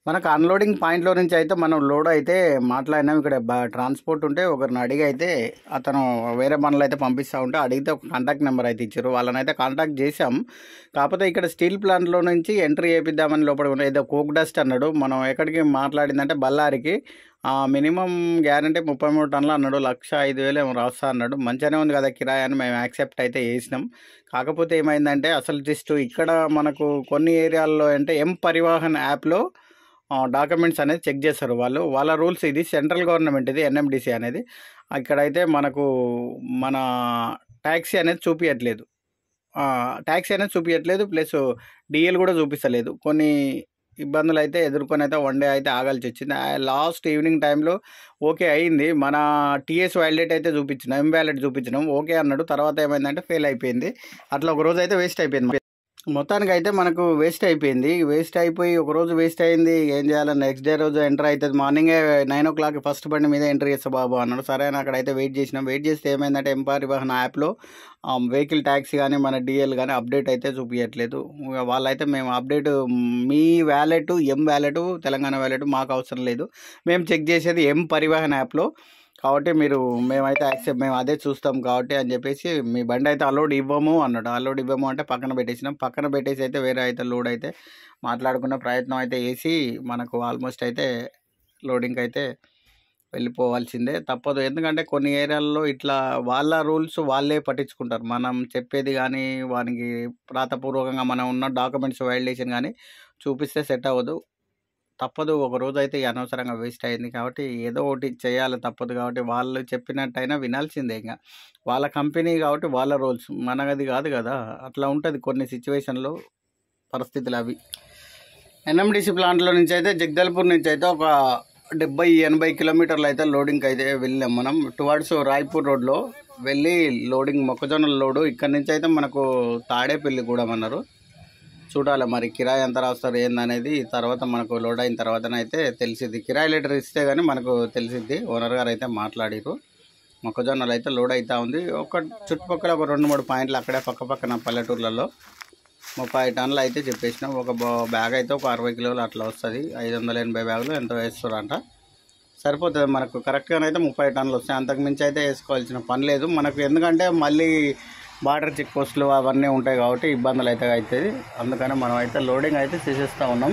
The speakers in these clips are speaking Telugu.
మనకు అన్లోడింగ్ పాయింట్లో నుంచి అయితే మనం లోడ్ అయితే మాట్లాడినాం ఇక్కడ బ- ట్రాన్స్పోర్ట్ ఉంటే ఒకరిని అడిగి అయితే అతను వేరే పనులు అయితే పంపిస్తూ ఉంటే అడిగితే ఒక కాంటాక్ట్ నెంబర్ అయితే ఇచ్చారు వాళ్ళని అయితే కాంటాక్ట్ చేసాం కాకపోతే ఇక్కడ స్టీల్ ప్లాంట్లో నుంచి ఎంట్రీ చేపిద్దామని లోపల ఉన్న- ఏదో కోక్ డస్ట్ అన్నాడు మనం ఎక్కడికి మాట్లాడిందంటే బళ్ళారికి మినిమం గ్యారంటీ ముప్పై మూడు టన్నులు అన్నాడు లక్ష ఐదు వేలు ఏమో రాస్తా అన్నాడు మంచిగానే ఉంది కదా కిరాయి అని మేము యాక్సెప్ట్ అయితే చేసినాం కాకపోతే ఏమైందంటే అసలు జస్ట్ ఇక్కడ మనకు కొన్ని ఏరియాల్లో అంటే ఎం పరివాహన్ యాప్లో డాక్యుమెంట్స్ అనేది చెక్ చేస్తారు వాళ్ళు వాళ్ళ రూల్స్ ఇది సెంట్రల్ గవర్నమెంట్ ఇది ఎన్ఎండిసి అనేది ఇక్కడైతే మనకు మన ట్యాక్సీ అనేది చూపించట్లేదు ట్యాక్సీ అనేది చూపించట్లేదు ప్లస్ డిఎల్ కూడా చూపిస్తలేదు కొన్ని ఇబ్బందులు అయితే ఎదుర్కొని అయితే వన్ డే అయితే ఆగాల్సి వచ్చింది లాస్ట్ ఈవినింగ్ టైంలో ఓకే అయింది మన టీఎస్ వ్యాలిడేట్ అయితే చూపించినాం ఎం వ్యాలిడ్ చూపించినాం ఓకే అన్నాడు తర్వాత ఏమైందంటే ఫెయిల్ అయిపోయింది అట్లా ఒక రోజు అయితే వేస్ట్ అయిపోయింది మొత్తానికి అయితే మనకు వేస్ట్ అయిపోయింది వేస్ట్ అయిపోయి ఒక రోజు వేస్ట్ అయింది ఏం చేయాలి నెక్స్ట్ డే రోజు ఎంటర్ అవుతుంది మార్నింగే నైన్ ఓ క్లాక్ ఫస్ట్ బండి మీద ఎంటర్ చేస్తా బాబు అన్నాడు సరే అని అక్కడైతే వెయిట్ చేసినాం వెయిట్ చేస్తే ఏమైందంటే ఎంపారివాహన్ యాప్లో వెహికల్ ట్యాక్సీ కానీ మన డిఎల్ కానీ అప్డేట్ అయితే చూపించట్లేదు ఇక వాళ్ళైతే మేము అప్డేట్ మీ wallet M wallet Telangana wallet మాకు అవసరం లేదు మేము చెక్ చేసేది ఎం పరివాహన్ యాప్లో కాబట్టి మీరు మేమైతే యాక్సెప్ట్ మేము అదే చూస్తాం కాబట్టి అని చెప్పేసి మీ బండి అయితే అలోడ్ ఇవ్వము అన్నాడు అలోడ్ ఇవ్వము అంటే పక్కన పెట్టేసినాం పక్కన పెట్టేసి అయితే వేరే అయితే లోడ్ అయితే మాట్లాడుకున్న ప్రయత్నం అయితే వేసి మనకు ఆల్మోస్ట్ అయితే లోడింగ్ అయితే వెళ్ళిపోవాల్సిందే తప్పదు ఎందుకంటే కొన్ని ఏరియాల్లో ఇట్లా వాళ్ళ రూల్స్ వాళ్ళే పట్టించుకుంటారు మనం చెప్పేది కానీ వానికి ప్రాతపూర్వకంగా మనం ఉన్న డాక్యుమెంట్స్ వైల్డేషన్ కానీ చూపిస్తే సెట్ అవ్వదు తప్పదు ఒక రోజు అయితే ఈ అనవసరంగా వేస్ట్ అయింది కాబట్టి ఏదో ఒకటి చేయాలి తప్పదు కాబట్టి వాళ్ళు చెప్పినట్టయినా వినాల్సిందే ఇంకా వాళ్ళ కంపెనీ కాబట్టి వాళ్ళ రూల్స్ మనది కాదు కదా అట్లా ఉంటుంది కొన్ని సిచ్యువేషన్లో పరిస్థితులు అవి ఎన్ఎండిసి ప్లాంట్లో నుంచి అయితే జగదల్పూర్ నుంచి అయితే ఒక డెబ్బై ఎనభై కిలోమీటర్లు అయితే లోడింగ్ అయితే వెళ్ళాం మనం టువార్డ్స్ రాయ్పూర్ రోడ్లో వెళ్ళి లోడింగ్ మొక్కజొన్న లోడు ఇక్కడ నుంచి అయితే మనకు తాడేపల్లి కూడా అన్నారు చూడాలి మరి కిరాయి ఎంత రాస్తారు ఏందనేది తర్వాత మనకు లోడ్ అయిన తర్వాతనైతే తెలిసిద్ది కిరాయి లెటర్ ఇస్తే కానీ మనకు తెలిసిద్ది ఓనర్ గారు అయితే మాట్లాడిరు మొక్కజొన్నలు అయితే లోడ్ అవుతా ఉంది ఒక చుట్టుపక్కల ఒక రెండు మూడు పాయింట్లు అక్కడే పక్క పక్కన పల్లెటూర్లలో ముప్పై టన్నులు అయితే చెప్పేసినాం ఒక బా- బ్యాగ్ అయితే ఒక అరవై కిలోలు అట్లా వస్తుంది ఐదు వందల ఎనభై బ్యాగులు ఎంతో వేస్తారంట సరిపోతుంది మనకు కరెక్ట్గా అయితే ముప్పై టన్నులు వస్తాయి అంతకు మించి అయితే వేసుకోవాల్సిన పని లేదు మనకు ఎందుకంటే మళ్ళీ బార్డర్ చెక్ పోస్టులు అవన్నీ ఉంటాయి కాబట్టి ఇబ్బందులు అయితే అవుతుంది అందుకని మనం అయితే లోడింగ్ అయితే చేసేస్తూ ఉన్నాం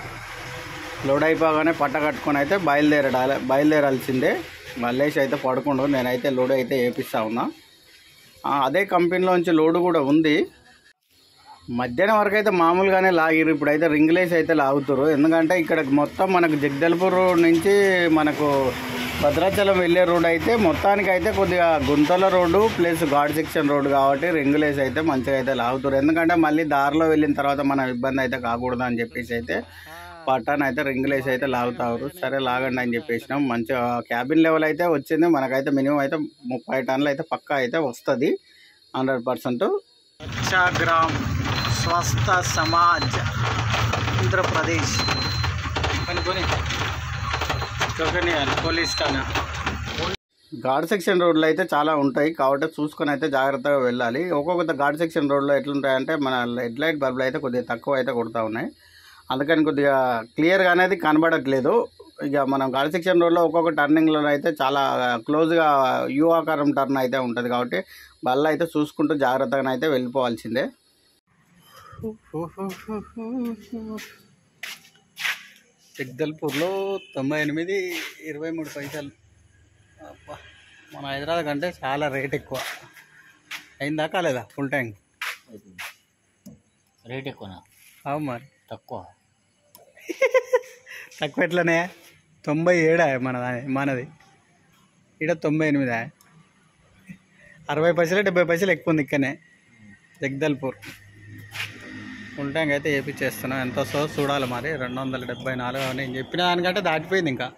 లోడ్ అయిపోగానే పట్ట కట్టుకొని అయితే బయలుదేరడాలి బయలుదేరాల్సిందే మల్లేష్ అయితే పడుకుండు నేనైతే లోడ్ అయితే వేపిస్తా ఉన్నా ఆ, అదే కంపెనీలోంచి లోడ్ కూడా ఉంది మధ్యాహ్నం వరకు అయితే మామూలుగానే లాగిరు ఇప్పుడైతే రింగ్లేస్ అయితే లాగుతారు ఎందుకంటే ఇక్కడ మొత్తం మనకు జగదల్పూర్ నుంచి మనకు భద్రాచలం వెళ్ళే రోడ్ అయితే మొత్తానికి అయితే కొద్దిగా గుంతల road plus ghat section road కాబట్టి రింగులేస్ అయితే మంచిగా అయితే లాగుతారు ఎందుకంటే మళ్ళీ దారిలో వెళ్ళిన తర్వాత మనం ఇబ్బంది అయితే కాకూడదు అని చెప్పేసి అయితే పట్టాన్ అయితే రింగులేసి అయితే లాగుతారు సరే లాగండి అని చెప్పేసినాం మంచిగా క్యాబిన్ లెవెల్ అయితే వచ్చింది మనకైతే మినిమం అయితే ముప్పై టన్నులు అయితే పక్కా అయితే వస్తుంది హండ్రెడ్ పర్సెంట్ గ్రామ్ స్వస్థ సమాజ్ ఆంధ్రప్రదేశ్ అనుకొని పోలీస్ ఠాణా ఘాట్ సెక్షన్ రోడ్లు అయితే చాలా ఉంటాయి కాబట్టి చూసుకొని అయితే జాగ్రత్తగా వెళ్ళాలి ఒక్కొక్క ఘాట్ సెక్షన్ రోడ్లో ఎట్లుంటాయంటే మన హెడ్ లైట్ బల్బులు అయితే కొద్దిగా తక్కువ అయితే కొడుతూ ఉన్నాయి అందుకని కొద్దిగా క్లియర్గా అనేది కనబడట్లేదు ఇక మనం ఘాట్ సెక్షన్ రోడ్లో ఒక్కొక్క టర్నింగ్లో అయితే చాలా క్లోజ్గా యూ ఆకారం టర్న్ అయితే ఉంటుంది కాబట్టి బల్ల అయితే చూసుకుంటూ జాగ్రత్తగా అయితే వెళ్ళిపోవాల్సిందే జగదల్పూర్లో తొంభై ఎనిమిది ఇరవై మూడు పైసలు అబ్బా, మన హైదరాబాద్ కంటే చాలా రేట్ ఎక్కువ అయిందా కాలేదా ఫుల్ ట్యాంక్ రేట్ ఎక్కువనా అవు మరి తక్కువ తక్కువ ఎట్లనే తొంభై ఏడా మన మనది ఇక్కడ తొంభై ఎనిమిదా అరవై పైసలు డెబ్బై పైసలు ఎక్కువ ఉంది ఇక్కడనే జగదల్పూర్ ఫుల్ ట్యాంక్ అయితే వేపించేస్తున్నాం ఎంత వస్తుందో చూడాలి మరి రెండు వందల డెబ్బై నాలుగు అని నేను చెప్పిన దానికంటే దాటిపోయింది ఇంకా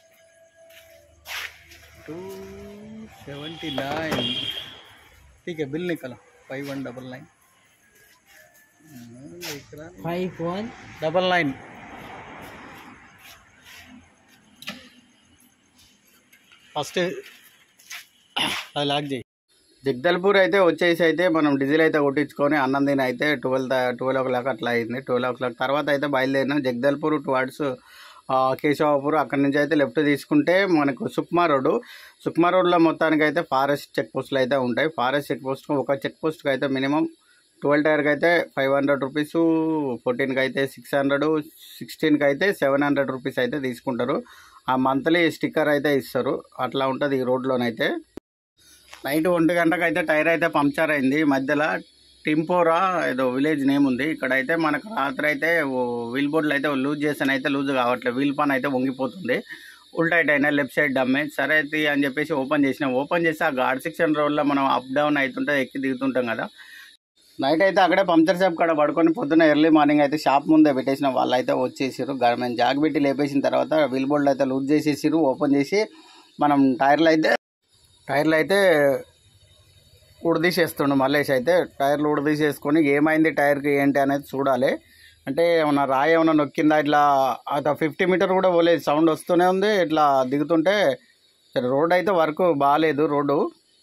టూ సెవెంటీ నైన్ ఠీక్ బిల్ నికల five one double nine five one double nine first అది లాక్ చేయి జగదల్పూర్ అయితే వచ్చేసి అయితే మనం డీజిల్ అయితే కొట్టించుకొని అన్నం తిని అయితే ట్వెల్వ్ ట్వెల్వ్ ఓ క్లాక్ అట్లా అయింది ట్వెల్వ్ ఓ క్లాక్ తర్వాత అయితే బయలుదేరినాం జగదల్పూర్ టువార్డ్స్ ఆ, కేశవాపూర్ అక్కడి నుంచి అయితే లెఫ్ట్ తీసుకుంటే మనకు సుక్మా రోడ్డు సుక్మా రోడ్లో మొత్తానికి అయితే ఫారెస్ట్ చెక్ పోస్టులు అయితే ఉంటాయి ఫారెస్ట్ చెక్ పోస్ట్ ఒక చెక్ పోస్ట్కి అయితే మినిమం ట్వెల్వ్ టైర్కి అయితే ఫైవ్ హండ్రెడ్ రూపీస్ ఫోర్టీన్కి అయితే సిక్స్ హండ్రెడ్ సిక్స్టీన్కి అయితే సెవెన్ హండ్రెడ్ రూపీస్ అయితే తీసుకుంటారు ఆ మంత్లీ స్టిక్కర్ అయితే ఇస్తారు అట్లా ఉంటుంది ఈ రోడ్లోనైతే నైట్ ఒంటి గంటకు అయితే టైర్ అయితే పంక్చర్ అయింది మధ్యలో టింపోరా ఏదో విలేజ్ నేమ్ ఉంది ఇక్కడైతే మనకు రాత్రి అయితే వీల్ బోర్డులు అయితే లూజ్ చేసాను అయితే లూజ్ కావట్లేదు వీల్ పాన్ అయితే వంగిపోతుంది ఉల్టైట్ అయినా లెఫ్ట్ సైడ్ డమ్మే సరే అయితే అని చెప్పేసి ఓపెన్ చేసిన ఓపెన్ చేసి ఆ గాడ్ సెక్షన్ రోడ్లో మనం అప్ డౌన్ అవుతుంటే ఎక్కి దిగుతుంటాం కదా నైట్ అయితే అక్కడే పంక్చర్ షాప్ కాడ పడుకొని పొద్దున్న ఎర్లీ మార్నింగ్ అయితే షాప్ ముందే పెట్టేసిన వాళ్ళు అయితే వచ్చేసారు గ- మేము జాగ్ పెట్టి లేపేసిన తర్వాత వీల్ బోర్డులు అయితే లూజ్ చేసేసారు ఓపెన్ చేసి మనం టైర్లు అయితే టైర్లు అయితే ఉడదీసేస్తుండు మల్లేష్ అయితే టైర్లు ఉడదీసేసుకొని ఏమైంది టైర్కి ఏంటి అనేది చూడాలి అంటే ఏమన్నా రాయి ఏమన్నా నొక్కిందా ఇట్లా అది ఫిఫ్టీ మీటర్ కూడా పోలేదు సౌండ్ వస్తూనే ఉంది ఇట్లా దిగుతుంటే సరే రోడ్ అయితే వర్క్ బాగాలేదు రోడ్డు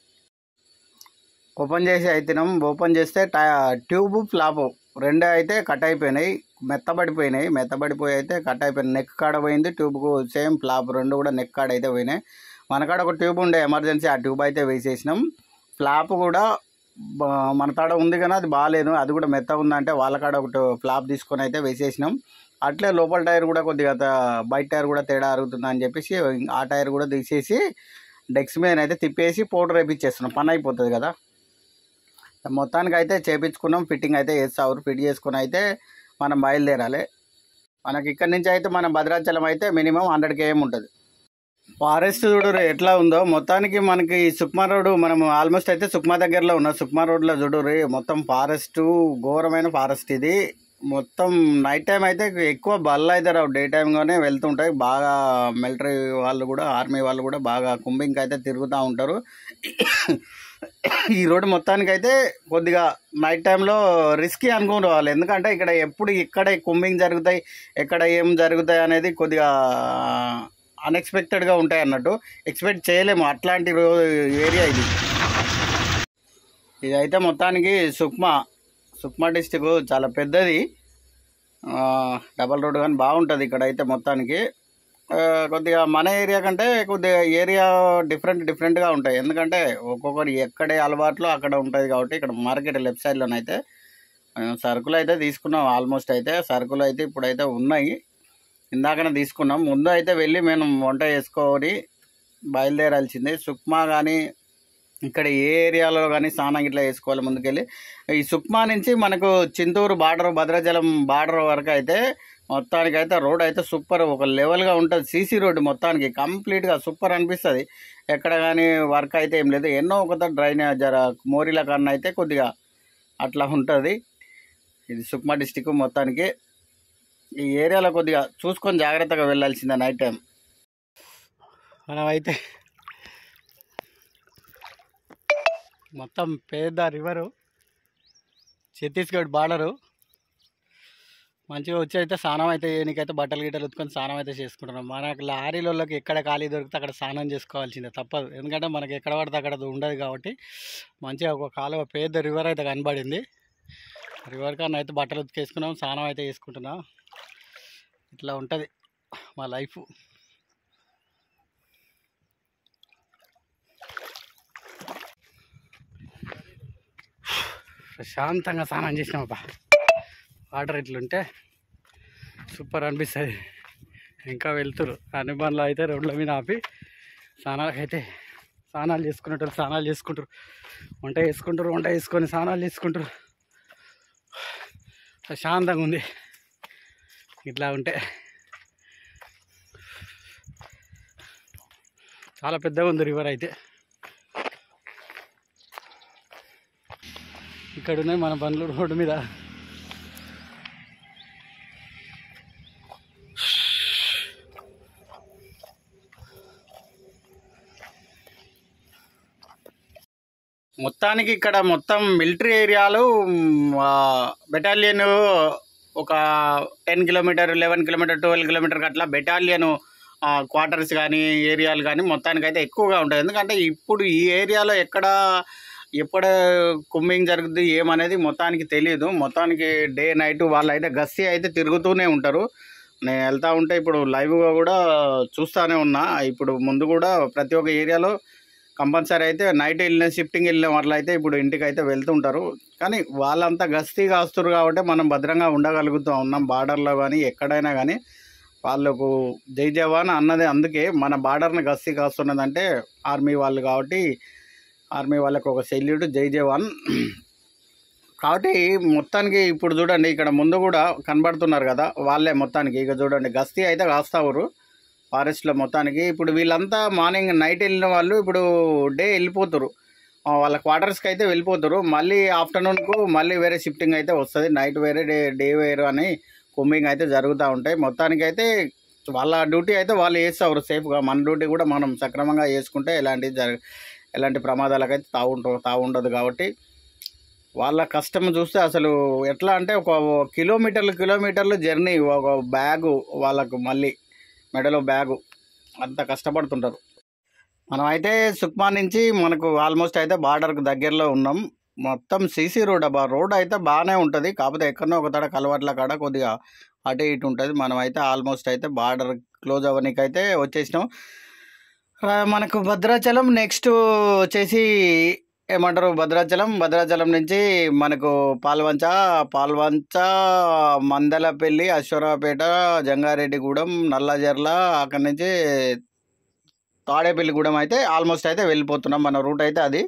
ఓపెన్ చేసి అయితేనాం ఓపెన్ చేస్తే టై ట్యూబ్ ఫ్లాప్ రెండు అయితే కట్ అయిపోయినాయి మెత్తబడిపోయినాయి మెత్తబడిపోయి అయితే కట్ అయిపోయినాయి నెక్ కాడ పోయింది ట్యూబ్కు సేమ్ ఫ్లాప్ రెండు కూడా నెక్ కాడ అయితే పోయినాయి మన కాడ ఒక ట్యూబ్ ఉండే ఎమర్జెన్సీ ఆ ట్యూబ్ అయితే వేసేసినాం ఫ్లాప్ కూడా బా- మన కాడ ఉంది కానీ అది బాగాలేదు అది కూడా మెత్తగా ఉందంటే వాళ్ళ కాడ ఒకటి ఫ్లాప్ తీసుకొని అయితే వేసేసినాం అట్లే లోపల టైర్ కూడా కొద్దిగా త- బయట టైర్ కూడా తేడా అరుగుతుందని చెప్పేసి ఆ టైర్ కూడా తీసేసి డెక్స్ మీద అయితే తిప్పేసి పౌడర్ వేపించేస్తున్నాం పని అయిపోతుంది కదా మొత్తానికి అయితే చేపించుకున్నాం ఫిట్టింగ్ అయితే చేస్తారు ఫిట్ చేసుకుని అయితే మనం బయలుదేరాలి మనకి ఇక్కడి నుంచి అయితే మన భద్రాచలం అయితే మినిమం హండ్రెడ్ కేఎం ఉంటుంది ఫారెస్ట్ చూడు ఎట్లా ఉందో మొత్తానికి మనకి ఈ సుక్మా రోడ్డు మనం ఆల్మోస్ట్ అయితే సుక్మా దగ్గరలో ఉన్న సుక్మా రోడ్లో చూడు మొత్తం ఫారెస్ట్ ఘోరమైన ఫారెస్ట్ ఇది మొత్తం నైట్ టైం అయితే ఎక్కువ బళ్ళు అయితే రావు డే టైంగానే వెళ్తుంటాయి బాగా మిలిటరీ వాళ్ళు కూడా ఆర్మీ వాళ్ళు కూడా బాగా కుంభింగ్ అయితే తిరుగుతూ ఉంటారు ఈ రోడ్డు మొత్తానికి అయితే కొద్దిగా నైట్ టైంలో రిస్కీ అనుకుని రావాలి ఎందుకంటే ఇక్కడ ఎప్పుడు ఇక్కడ కుంభింగ్ జరుగుతాయి ఎక్కడ ఏం జరుగుతాయి అనేది కొద్దిగా అన్ఎక్స్పెక్టెడ్గా ఉంటాయి అన్నట్టు ఎక్స్పెక్ట్ చేయలేము అట్లాంటి రో ఏరియా ఇది ఇది అయితే మొత్తానికి సుక్మా సుక్మా డిస్టిక్ చాలా పెద్దది ఆ, డబల్ రోడ్ కానీ బాగుంటుంది ఇక్కడ అయితే మొత్తానికి ఆ, కొద్దిగా మన ఏరియా కంటే కొద్దిగా ఏరియా డిఫరెంట్ డిఫరెంట్గా ఉంటాయి ఎందుకంటే ఒక్కొక్కరు ఎక్కడే అలవాట్లు అక్కడ ఉంటుంది కాబట్టి ఇక్కడ మార్కెట్ లెఫ్ట్ సైడ్లోనైతే మేము సరుకులు అయితే తీసుకున్నాం ఆల్మోస్ట్ అయితే సరుకులు అయితే ఇప్పుడైతే ఉన్నాయి ఇందాకనే తీసుకున్నాం ముందు అయితే వెళ్ళి మేము వంట చేసుకొని బయలుదేరాల్సిందే సుక్మా కానీ ఇక్కడ ఏ ఏరియాలో కానీ స్నానం ఇట్లా వేసుకోవాలి ముందుకెళ్ళి ఈ సుక్మా నుంచి మనకు చింతూరు బార్డర్ భద్రాచలం బార్డర్ వరకు అయితే మొత్తానికి అయితే రోడ్ అయితే సూపర్ ఒక లెవెల్గా ఉంటుంది సీసీ రోడ్డు మొత్తానికి కంప్లీట్గా సూపర్ అనిపిస్తుంది ఎక్కడ కానీ వర్క్ అయితే ఏం లేదు ఎన్నో ఒక డ్రైన్ జర మోరీల కన్నా అయితే కొద్దిగా అట్లా ఉంటుంది ఇది సుక్మా డిస్టిక్ మొత్తానికి ఈ ఏరియాలో కొద్దిగా చూసుకొని జాగ్రత్తగా వెళ్ళాల్సిందే నైట్ టైం మనం అయితే మొత్తం పేద రివరు ఛత్తీస్గఢ్ బార్డరు మంచిగా వచ్చి అయితే స్నానం అయితే నీకైతే బట్టలు గిట్టలు ఉత్తుకొని స్నానం అయితే చేసుకుంటున్నాం మనకు లారీలలోకి ఎక్కడ ఖాళీ దొరికితే అక్కడ స్నానం చేసుకోవాల్సిందే తప్పదు ఎందుకంటే మనకి ఎక్కడ పడితే అక్కడ అది ఉండదు కాబట్టి మంచిగా ఒక కాలువ పేద రివర్ అయితే కనబడింది రివర్ కన్నా అయితే బట్టలు ఉతికేసుకున్నాం స్నానం అయితే చేసుకుంటున్నాం ఇట్లా ఉంటుంది మా లైఫ్ ప్రశాంతంగా స్నానం చేసినామబ్బా వాటర్ ఇట్లుంటే సూపర్ అనిపిస్తుంది ఇంకా వెళ్తురు అన్ని బండ్లు అయితే రోడ్ల మీద ఆపి స్నానాలకు అయితే స్నానాలు చేసుకునేటోళ్ళు స్నానాలు చేసుకుంటారు వంట చేసుకుంటారు వంట చేసుకొని స్నానాలు చేసుకుంటారు ప్రశాంతంగా ఉంది ఇట్లా ఉంటే చాలా పెద్దగా ఉంది రివర్ అయితే ఇక్కడ ఉన్నాయి మన బండ్లు రోడ్డు మీద మొత్తానికి ఇక్కడ మొత్తం మిలిటరీ ఏరియాలు బెటాలియన్ ఒక ten kilometer eleven kilometer twelve kilometer అట్లా బెటాలియన్ క్వార్టర్స్ కానీ ఏరియాలు కానీ మొత్తానికి అయితే ఎక్కువగా ఉంటాయి ఎందుకంటే ఇప్పుడు ఈ ఏరియాలో ఎక్కడ ఎప్పుడు కుమ్మింగ్ జరుగుతుంది ఏమనేది మొత్తానికి తెలియదు మొత్తానికి డే నైట్ వాళ్ళు అయితే గస్తీ అయితే తిరుగుతూనే ఉంటారు నేను వెళ్తా ఉంటే ఇప్పుడు లైవ్గా కూడా చూస్తానే ఉన్నా ఇప్పుడు ముందు కూడా ప్రతి ఒక్క ఏరియాలో కంపల్సరీ అయితే నైట్ వెళ్ళిన షిఫ్టింగ్ వెళ్ళిన వాళ్ళు అయితే ఇప్పుడు ఇంటికి అయితే వెళ్తుంటారు కానీ వాళ్ళంతా గస్తీ కాస్తున్నారు కాబట్టి మనం భద్రంగా ఉండగలుగుతూ ఉన్నాం బార్డర్లో కానీ ఎక్కడైనా కానీ వాళ్ళకు జై జవాన్ అన్నది అందుకే మన బార్డర్ని గస్తీ కాస్తున్నదంటే ఆర్మీ వాళ్ళు కాబట్టి ఆర్మీ వాళ్ళకు ఒక సెల్యూట్ జై జవాన్ కాబట్టి మొత్తానికి ఇప్పుడు చూడండి ఇక్కడ ముందు కూడా కనబడుతున్నారు కదా వాళ్ళే మొత్తానికి ఇక చూడండి గస్తీ అయితే కాస్తావురు ఫారెస్ట్లో మొత్తానికి ఇప్పుడు వీళ్ళంతా మార్నింగ్ నైట్ వెళ్ళిన వాళ్ళు ఇప్పుడు డే వెళ్ళిపోతారు ఆ, వాళ్ళ క్వార్టర్స్కి అయితే వెళ్ళిపోతారు మళ్ళీ ఆఫ్టర్నూన్కు మళ్ళీ వేరే షిఫ్టింగ్ అయితే వస్తుంది నైట్ వేరే డే డే వేరు అని కుమ్మింగ్ అయితే జరుగుతూ ఉంటాయి మొత్తానికి అయితే వాళ్ళ డ్యూటీ అయితే వాళ్ళు చేస్తారు సేఫ్గా మన డ్యూటీ కూడా మనం సక్రమంగా చేసుకుంటే ఎలాంటి జరగ ఎలాంటి ప్రమాదాలకైతే తావు తావుండదు కాబట్టి వాళ్ళ కష్టం చూస్తే అసలు ఎట్లా అంటే ఒక కిలోమీటర్లు కిలోమీటర్లు జర్నీ ఒక బ్యాగు వాళ్ళకు మళ్ళీ మెడలో బ్యాగు అంత కష్టపడుతుంటారు మనం అయితే సుక్మా నుంచి మనకు ఆల్మోస్ట్ అయితే బార్డర్కి దగ్గరలో ఉన్నాం మొత్తం సీసీ రోడ్ అబ్బా రోడ్ అయితే బాగానే ఉంటుంది కాకపోతే ఎక్కడో ఒక తడ కలవట్ల కాడ కొద్దిగా అటు ఇటు ఉంటుంది మనం అయితే ఆల్మోస్ట్ అయితే బార్డర్ క్లోజ్ అవ్వనీకి అయితే వచ్చేసినాం ఆ, మనకు భద్రాచలం నెక్స్ట్ వచ్చేసి ఏమంటారు భద్రాచలం భద్రాచలం నుంచి మనకు పాల్వంచ పాల్వంచ మందలపల్లి అశ్వరావుపేట జంగారెడ్డిగూడెం నల్లజర్ల అక్కడి నుంచి తాడేపల్లిగూడెం అయితే ఆల్మోస్ట్ అయితే వెళ్ళిపోతున్నాం మన రూట్ అయితే అది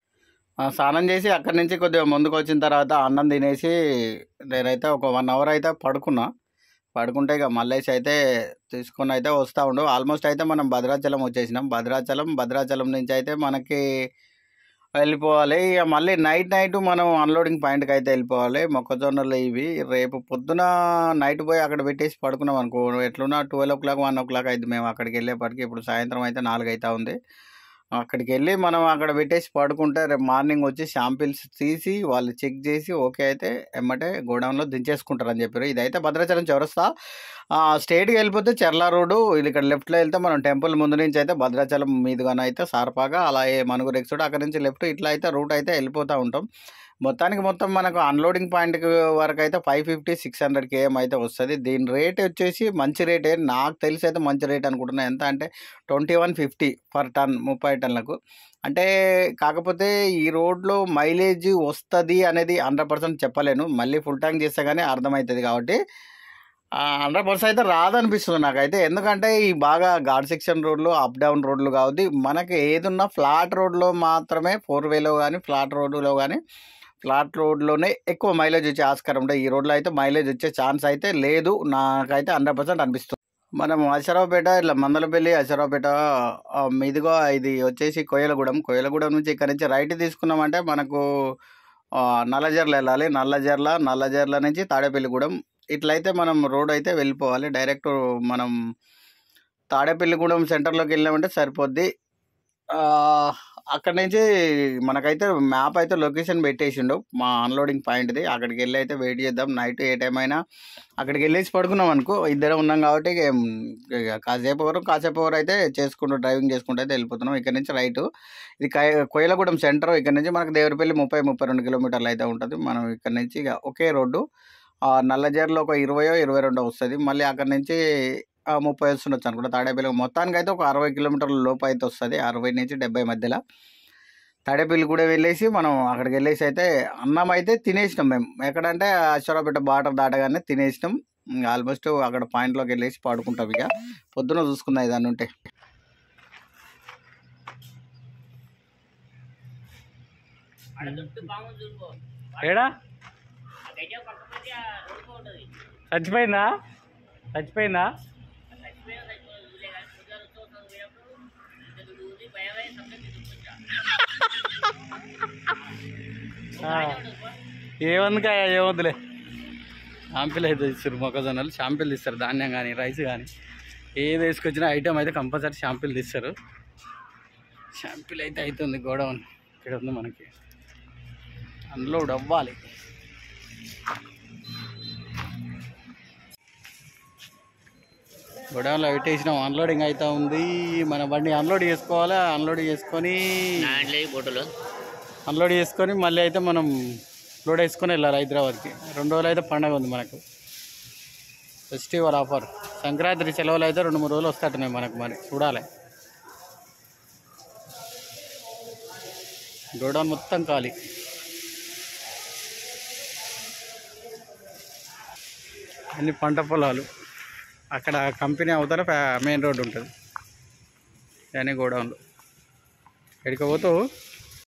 ఆ, స్నానం చేసి అక్కడి నుంచి కొద్దిగా ముందుకు వచ్చిన తర్వాత అన్నం తినేసి నేనైతే ఒక వన్ అవర్ అయితే పడుకున్నా పడుకుంటే ఇక మల్లేసి అయితే తీసుకొని అయితే వస్తూ ఉండు ఆల్మోస్ట్ అయితే మనం భద్రాచలం వచ్చేసినాం భద్రాచలం భద్రాచలం నుంచి అయితే మనకి వెళ్ళిపోవాలి ఇక మళ్ళీ నైట్ నైట్ మనం అన్లోడింగ్ పాయింట్కి అయితే వెళ్ళిపోవాలి మొక్కజొన్నలు ఇవి రేపు పొద్దున నైట్ పోయి అక్కడ పెట్టేసి పడుకున్నాం అనుకో ఎట్లున్నా twelve o'clock one o'clock అయింది మేము అక్కడికి వెళ్ళేపటికి ఇప్పుడు సాయంత్రం అయితే నాలుగు అవుతా ఉంది అక్కడికి వెళ్ళి మనం అక్కడ పెట్టేసి పడుకుంటే రేపు మార్నింగ్ వచ్చి శాంపిల్స్ తీసి వాళ్ళు చెక్ చేసి ఓకే అయితే ఎమ్మటే గోడౌన్లో దించేసుకుంటారు అని చెప్పారు ఇదైతే భద్రాచలం చౌరస్తా స్టేట్కి వెళ్ళిపోతే చెర్ల రోడ్డు ఇది ఇక్కడ లెఫ్ట్లో వెళ్తే మనం టెంపుల్ ముందు నుంచి అయితే భద్రాచలం మీదుగానే అయితే సార్పాగా అలాగే మనుగురు ఎక్సుడు అక్కడ నుంచి లెఫ్ట్ ఇట్లా అయితే రూట్ అయితే వెళ్ళిపోతూ ఉంటాం మొత్తానికి మొత్తం మనకు అన్లోడింగ్ పాయింట్ వరకు అయితే five fifty six hundred KM అయితే వస్తుంది దీని రేట్ వచ్చేసి మంచి రేటే నాకు తెలిసి అయితే మంచి రేట్ అనుకుంటున్నా ఎంత అంటే twenty one fifty per ton ముప్పై టన్లకు అంటే కాకపోతే ఈ రోడ్లో మైలేజ్ వస్తుంది అనేది హండ్రెడ్ పర్సెంట్ చెప్పలేను మళ్ళీ ఫుల్ ట్యాంక్ చేస్తే కానీ అర్థమవుతుంది కాబట్టి హండ్రెడ్ పర్సెంట్ అయితే రాదనిపిస్తుంది నాకైతే ఎందుకంటే ఈ బాగా గాడ్ సెక్షన్ రోడ్లు అప్ డౌన్ రోడ్లు కాబట్టి మనకి ఏదున్నా ఫ్లాట్ రోడ్లో మాత్రమే ఫోర్ వేలో కానీ ఫ్లాట్ రోడ్లో కానీ ఫ్లాట్ రోడ్లోనే ఎక్కువ మైలేజ్ వచ్చే ఆస్కారం ఉంటుంది ఈ రోడ్లో అయితే మైలేజ్ వచ్చే ఛాన్స్ అయితే లేదు నాకైతే హండ్రెడ్ పర్సెంట్ అనిపిస్తుంది మనం అశరావుపేట ఇట్లా మందలపల్లి అశరావుపేట ఆ, మీదుగా ఇది వచ్చేసి కోయలగూడెం కోయలగూడెం నుంచి ఇక్కడ నుంచి రైట్ తీసుకున్నామంటే మనకు ఆ, నల్లజర్ల వెళ్ళాలి నల్లజర్ల నల్లజర్ల నుంచి తాడేపల్లిగూడెం ఇట్లయితే మనం రోడ్ అయితే వెళ్ళిపోవాలి డైరెక్ట్ మనం తాడేపల్లిగూడెం సెంటర్లోకి వెళ్ళామంటే సరిపోద్ది ఆ, అక్కడి నుంచి మనకైతే మ్యాప్ అయితే లొకేషన్ పెట్టేసిండు మా అన్లోడింగ్ పాయింట్ది అక్కడికి వెళ్ళి అయితే వెయిట్ చేద్దాం నైట్ ఏ టైం అయినా అక్కడికి వెళ్ళేసి పడుకున్నాం అనుకో ఇద్దరం ఉన్నాం కాబట్టి ఇక, ఉమ్, ఇక కాసేపు వరకు కాసేపు వరకు అయితే చేసుకుంటూ డ్రైవింగ్ చేసుకుంటూ అయితే వెళ్ళిపోతున్నాం ఇక్కడ నుంచి రైట్ ఇది కై- కోయలగూడెం సెంటర్ ఇక్కడ నుంచి మనకు దేవరపల్లి ముప్పై ముప్పై రెండు కిలోమీటర్లు అయితే ఉంటుంది మనం ఇక్కడ నుంచి ఇక ఒకే రోడ్డు ఆ, నల్లజర్లో ఒక ఇరవయో ఇరవై రెండో వస్తుంది మళ్ళీ అక్కడ నుంచి ఆ, ముప్పై వస్తుండొచ్చు అనుకుంటా తాడేపల్లి మొత్తానికి అయితే ఒక అరవై కిలోమీటర్ల లోపు అయితే వస్తుంది అరవై నుంచి డెబ్బై మధ్యలో తాడేపల్లి కూడా వెళ్ళేసి మనం అక్కడికి వెళ్ళేసి అయితే అన్నం అయితే తినేసినాం మేము ఎక్కడంటే అశ్వరాపేట బార్డర్ దాటగానే తినేసినాం ఆల్మోస్ట్ అక్కడ పాయింట్లోకి వెళ్ళేసి పాడుకుంటాం ఇక పొద్దున చూసుకుందాం దాన్ని ఉంటే ఏడా చచ్చిపోయిందా చచ్చిపోయిందా ఏమందుకాయ ఏమొద్దులే షాంపిల్ అయితే ఇస్తారు మొక్కజొన్నలు షాంపిల్ ఇస్తారు ధాన్యం కానీ రైస్ కానీ ఏది వేసుకొచ్చినా ఐటమ్ అయితే కంపల్సరీ షాంపిల్ తీస్తారు షాంపిల్ అయితే అవుతుంది గోడౌన్ ఇక్కడ ఉంది మనకి అన్లోడ్ అవ్వాలి గోడౌన్లో పెట్టేసినాం అన్లోడింగ్ అవుతా ఉంది మన బండి అన్లోడ్ చేసుకోవాలి అన్లోడ్ చేసుకొని దాంట్లో బొట్టులు అన్లోడ్ చేసుకొని మళ్ళీ అయితే మనం లోడ్ వేసుకొని వెళ్ళాలి హైదరాబాద్కి రెండు రోజులు అయితే పండగ ఉంది మనకు ఫెస్టివల్ ఆఫర్ సంక్రాంతి సెలవులు అయితే రెండు మూడు రోజులు వస్తాయి మనకు మరి చూడాలి గోడౌన్ మొత్తం ఖాళీ అన్ని పంట పొలాలు అక్కడ కంపెనీ అవతల మెయిన్ రోడ్డు ఉంటుంది అన్ని గోడౌన్లు ఎక్కడికి పోతావు